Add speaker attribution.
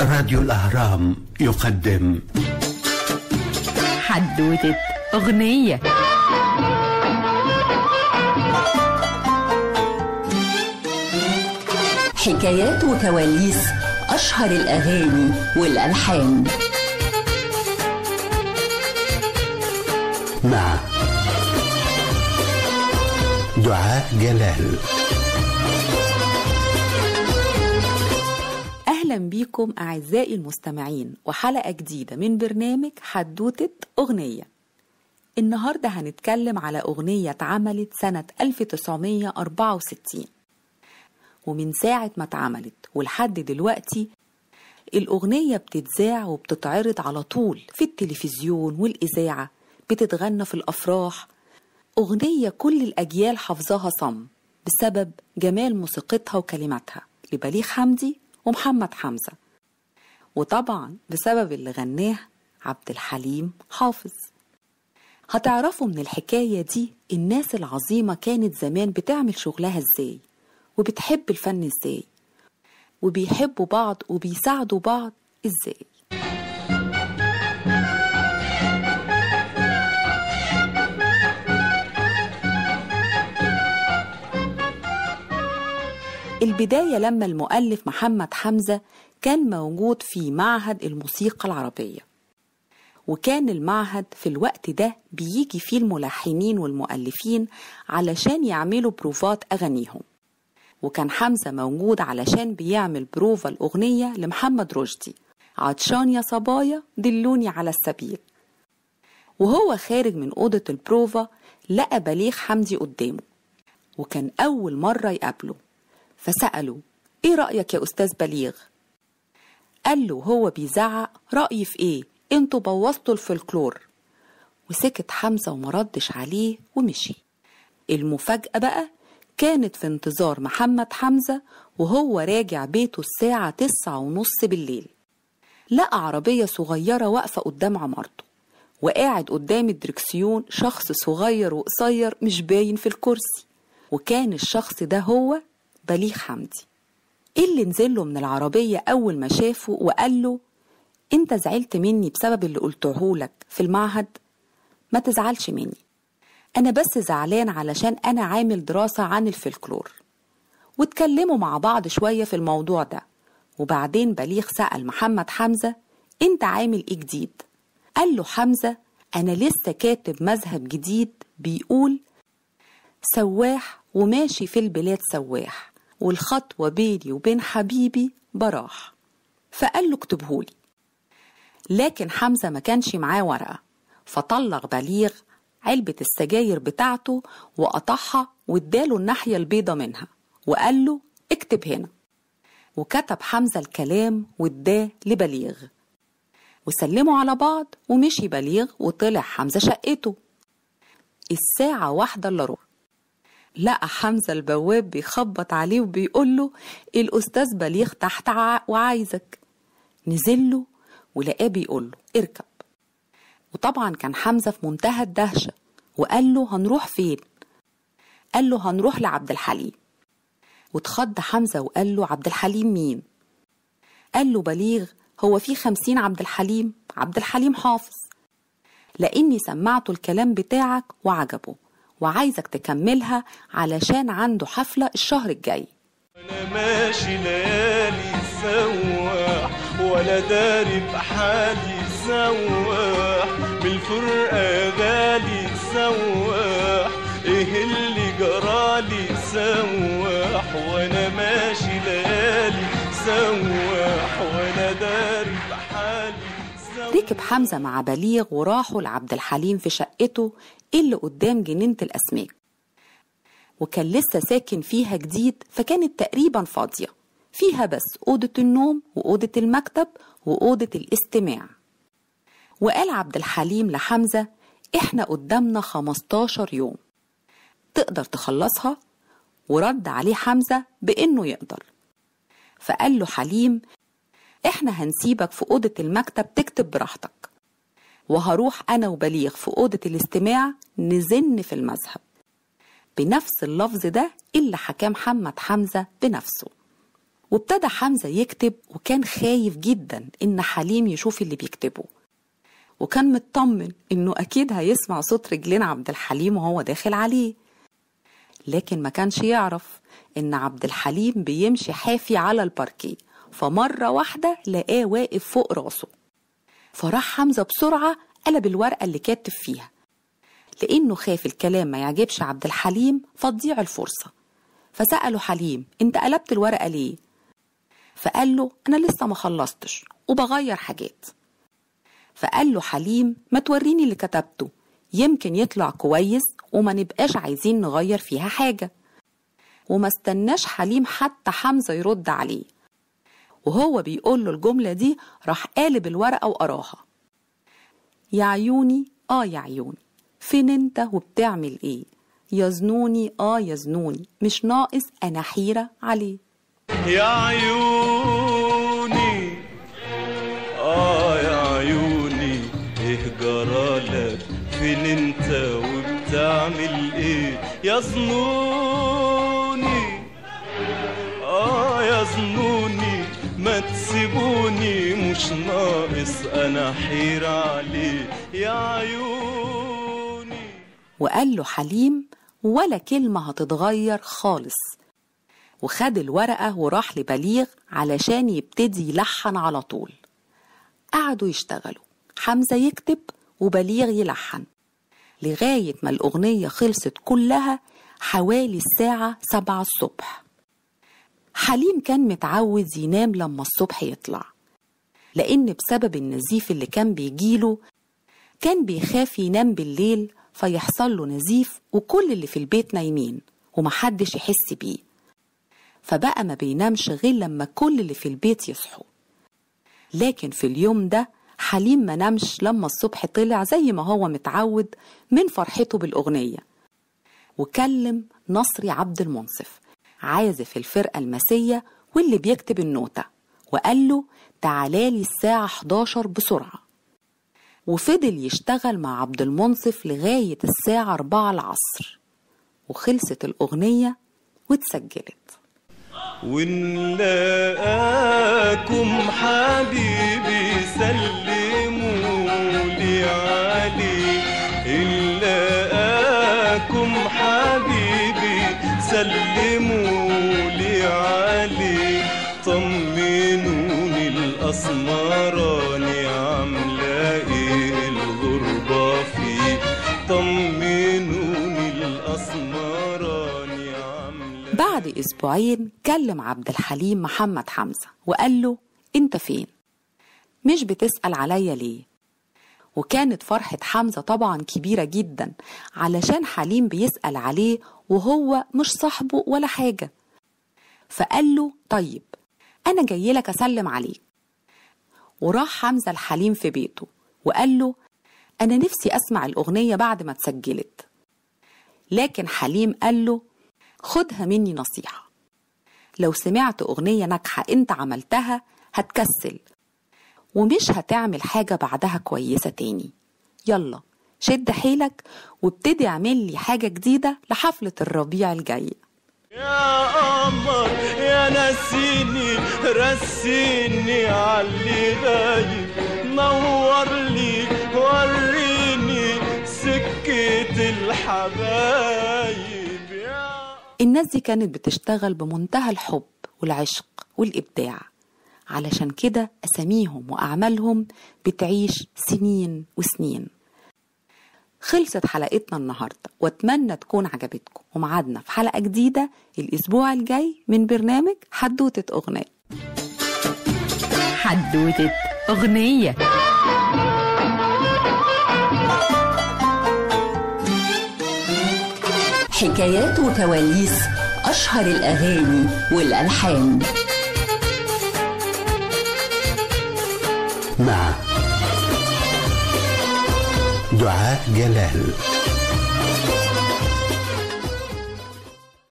Speaker 1: راديو الأهرام يقدم
Speaker 2: حدوتة أغنية
Speaker 3: حكايات وكواليس أشهر الأغاني والألحان
Speaker 1: مع دعاء جلال
Speaker 4: أهلا بيكم أعزائي المستمعين وحلقة جديدة من برنامج حدوتة أغنية النهاردة هنتكلم على أغنية اتعملت سنة 1964 ومن ساعة ما اتعملت ولحد دلوقتي الأغنية بتتذاع وبتتعرض على طول في التلفزيون والإذاعة بتتغنى في الأفراح أغنية كل الأجيال حافظاها صم بسبب جمال موسيقتها وكلماتها لبليغ حمدي ومحمد حمزة وطبعا بسبب اللي غناه عبد الحليم حافظ هتعرفوا من الحكاية دي الناس العظيمة كانت زمان بتعمل شغلها ازاي وبتحب الفن ازاي وبيحبوا بعض وبيساعدوا بعض ازاي البداية لما المؤلف محمد حمزة كان موجود في معهد الموسيقى العربية وكان المعهد في الوقت ده بيجي فيه الملحنين والمؤلفين علشان يعملوا بروفات أغانيهم وكان حمزة موجود علشان بيعمل بروفا الأغنية لمحمد رشدي عطشان يا صبايا دلوني على السبيل وهو خارج من أوضة البروفا لقى بليغ حمدي قدامه وكان أول مرة يقابله فسأله إيه رأيك يا أستاذ بليغ؟ قال له هو بيزعق رأيي في إيه؟ انتوا بوظتوا الفلكلور وسكت حمزة ومردش عليه ومشي المفاجأة بقى كانت في انتظار محمد حمزة وهو راجع بيته الساعة تسعة ونص بالليل لقى عربية صغيرة واقفة قدام عمارته وقاعد قدام الدركسيون شخص صغير وقصير مش باين في الكرسي وكان الشخص ده هو بليغ حمدي ايه اللي نزل له من العربية أول ما شافه وقال له انت زعلت مني بسبب اللي قلتهولك في المعهد ما تزعلش مني أنا بس زعلان علشان أنا عامل دراسة عن الفلكلور واتكلموا مع بعض شوية في الموضوع ده وبعدين بليغ سأل محمد حمزة انت عامل ايه جديد قال له حمزة أنا لسه كاتب مذهب جديد بيقول سواح وماشي في البلاد سواح والخطوة بيني وبين حبيبي براح فقال له اكتبهولي لكن حمزة ما كانش معاه ورقة فطلق بليغ علبة السجاير بتاعته وقطعها واداله الناحية البيضة منها وقال له اكتب هنا وكتب حمزة الكلام واداه لبليغ وسلموا على بعض ومشي بليغ وطلع حمزة شقته الساعة واحدة إلا ربع لقى حمزة البواب بيخبط عليه وبيقول له الأستاذ بليغ تحت وعايزك نزل له ولقاه بيقول له اركب وطبعا كان حمزة في منتهى الدهشة وقال له هنروح فين قال له هنروح لعبد الحليم واتخض حمزة وقال له عبد الحليم مين قال له بليغ هو في خمسين عبد الحليم عبد الحليم حافظ لاني سمعته الكلام بتاعك وعجبه وعايزك تكملها علشان عنده حفلة الشهر الجاي
Speaker 5: انا ماشي ليالي سواح ولا داري بحالي سواح بالفرقة غالي سواح ايه اللي جرالي سواح وانا ماشي ليالي سواح ولا داري بحالي سواح
Speaker 4: ركب حمزة مع بليغ وراحوا لعبد الحليم في شقته اللي قدام جنينة الأسماك وكان لسه ساكن فيها جديد فكانت تقريبا فاضية فيها بس أوضة النوم وأوضة المكتب وأوضة الاستماع وقال عبد الحليم لحمزة إحنا قدامنا 15 يوم تقدر تخلصها ورد عليه حمزة بإنه يقدر فقال له حليم إحنا هنسيبك في أوضة المكتب تكتب براحتك وهروح أنا وبليغ في أوضة الاستماع نزن في المذهب بنفس اللفظ ده اللي حكاه محمد حمزة بنفسه وابتدى حمزة يكتب وكان خايف جدا إن حليم يشوف اللي بيكتبه وكان مطمن إنه أكيد هيسمع صوت رجلين عبد الحليم وهو داخل عليه لكن ما كانش يعرف إن عبد الحليم بيمشي حافي على الباركيه فمرة واحدة لقاه واقف فوق راسه فراح حمزة بسرعة قلب الورقة اللي كاتب فيها لأنه خاف الكلام ما يعجبش عبد الحليم فتضيع الفرصة فسأله حليم انت قلبت الورقة ليه؟ فقال له أنا لسه ما خلصتش وبغير حاجات فقال له حليم ما توريني اللي كتبته يمكن يطلع كويس وما نبقاش عايزين نغير فيها حاجة وما استناش حليم حتى حمزة يرد عليه وهو بيقول له الجملة دي راح قالب الورقة وقراها يا عيوني آه يا عيوني فين انت وبتعمل ايه يزنوني آه يزنوني مش ناقص أنا حيرة عليه
Speaker 5: يا عيوني آه يا عيوني إيه جرالك فين أنت وبتعمل إيه يا ظنوني آه يا ظنوني ما تسيبوني مش ناقص أنا حيرة عليه يا عيوني
Speaker 4: وقال له حليم ولا كلمة هتتغير خالص وخد الورقة وراح لبليغ علشان يبتدي يلحن على طول قعدوا يشتغلوا حمزة يكتب وبليغ يلحن لغاية ما الأغنية خلصت كلها حوالي الساعة سبعة الصبح حليم كان متعود ينام لما الصبح يطلع لأن بسبب النزيف اللي كان بيجيله كان بيخاف ينام بالليل فيحصل له نزيف وكل اللي في البيت نايمين ومحدش يحس بيه فبقى ما بينامش غير لما كل اللي في البيت يصحوا لكن في اليوم ده حليم ما نامش لما الصبح طلع زي ما هو متعود من فرحته بالأغنية وكلم نصري عبد المنصف عازف الفرقة المسية واللي بيكتب النوتة وقال له تعالالي الساعة 11 بسرعة وفضل يشتغل مع عبد المنصف لغاية الساعة 4 العصر وخلصت الأغنية واتسجلت
Speaker 5: وإن لاقاكم حبيبي سلموا لي عليه إن لاقاكم حبيبي سلموا لي عليه طمنوني الأسمراني عاملة إيه الغربة فيه طمنوني الأسمراني عاملة
Speaker 4: بعد أسبوعين كلم عبد الحليم محمد حمزة وقال له أنت فين؟ مش بتسأل عليا ليه؟ وكانت فرحة حمزة طبعا كبيرة جدا علشان حليم بيسأل عليه وهو مش صاحبه ولا حاجة فقال له طيب أنا جاي لك أسلم عليك وراح حمزة الحليم في بيته وقال له أنا نفسي أسمع الأغنية بعد ما اتسجلت لكن حليم قال له خدها مني نصيحة لو سمعت أغنية ناجحة أنت عملتها هتكسل ومش هتعمل حاجة بعدها كويسة تاني يلا شد حيلك وابتدي اعمل لي حاجة جديدة لحفلة الربيع الجاي
Speaker 5: يا قمر يا نسيني رسيني عاللي غايب نور لي وريني سكة الحبايب يا
Speaker 4: الناس دي كانت بتشتغل بمنتهى الحب والعشق والإبداع علشان كده أساميهم وأعمالهم بتعيش سنين وسنين خلصت حلقتنا النهاردة واتمنى تكون عجبتكم ومعادنا في حلقة جديدة الأسبوع الجاي من برنامج حدوتة أغنية
Speaker 2: حدوتة أغنية
Speaker 3: حكايات وكواليس أشهر الأغاني والألحان
Speaker 1: مع دعاء جلال